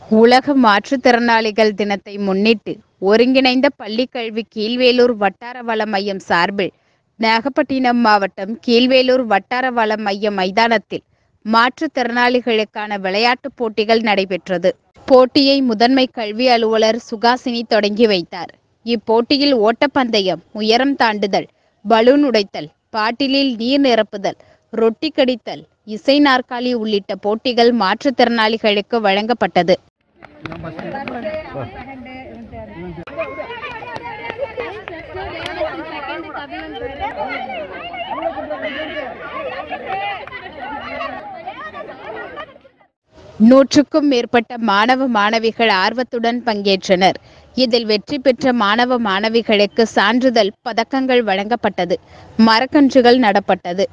உலக மாற்றுத்திறனாளிகள் தினத்தை முன்னிட்டு ஒருங்கிணைந்த பள்ளிக் கல்வி கீழ்வேலூர் வட்டார வள மையம் சார்பில் நாகப்பட்டினம் மாவட்டம் கீழ்வேலூர் வட்டார வள மைய மைதானத்தில் மாற்றுத்திறனாளிகளுக்கான விளையாட்டுப் போட்டிகள் நடைபெற்றது போட்டியை முதன்மை கல்வி அலுவலர் சுகாசினி தொடங்கி வைத்தார் இப்போட்டியில் ஓட்டப்பந்தயம் உயரம் தாண்டுதல் பலூன் உடைத்தல் பாட்டிலில் நீர் நிரப்புதல் ரொட்டி கடித்தல் இசை நாற்காலி உள்ளிட்ட போட்டிகள் மாற்றுத்திறனாளிகளுக்கு வழங்கப்பட்டது நூற்றுக்கும் மேற்பட்ட மாணவ மாணவிகள் ஆர்வத்துடன் பங்கேற்றனர் இதில் வெற்றி பெற்ற மாணவ மாணவிகளுக்கு சான்றிதழ் பதக்கங்கள் வழங்கப்பட்டது மரக்கன்றுகள் நடப்பட்டது